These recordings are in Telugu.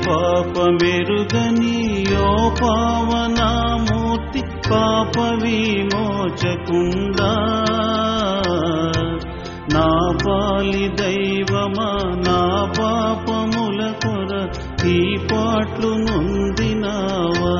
పాపమెరుగని యో పావనామూర్తి పాప విమోచకుండా నా పాలి దైవమా నా పాపముల కొర ఈ పాట్లు నొందినావా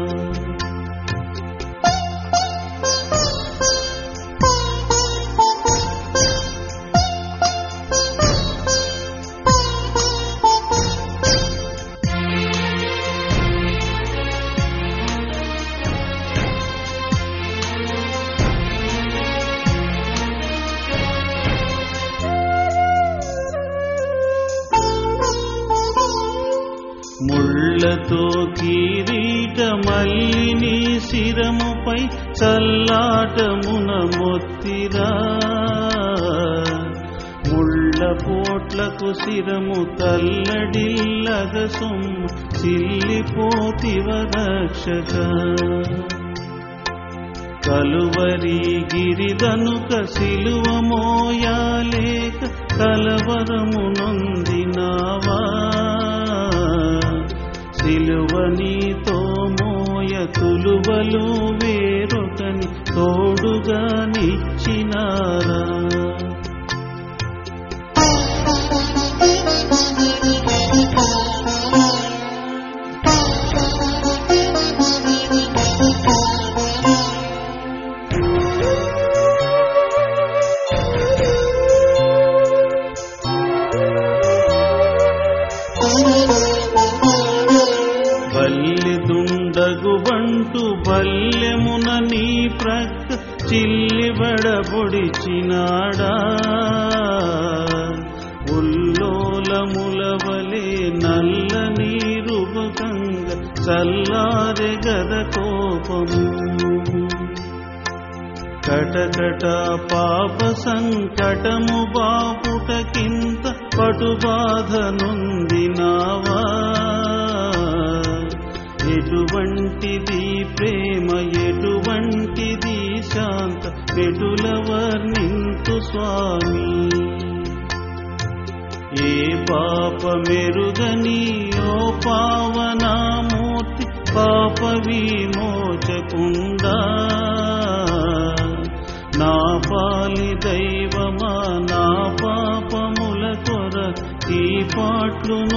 ముళ్ళతో కిరీటమల్లి నీ శిరముపై చల్లాటమున మొత్తిరా ముళ్ళ పోట్లకు శిరము తల్లడిల్లగ సొమ్ము సిల్లిపోతివ రక్షక కలువరి గిరిదనుక సిలువ మోయాలేక కలవరము నొందినావా సిలువ నీతో మోయ తులువలు వేరొకని తోడుగా నిచ్చినారా బల్లి దుండగు బంటు బల్లెమున నీ ప్రక్క చిల్లిబడబొడిచినాడా ఉల్లోలములవలే నల్ల నీరుబకంగ చల్లారె గద కోపము కటకట పాప సంకటము బాపుటకింత పటుబాధ నొందినావా ఎటువంటిది ప్రేమ ఎటువంటిది శాంత పెటుల వర్ణింతు స్వామి ఏ పాప మెరుగని ఓ పావనామూర్తి పాప విమోచకుండా నా పాలి దైవమా నా పాపముల కొర ఈ పాట్లు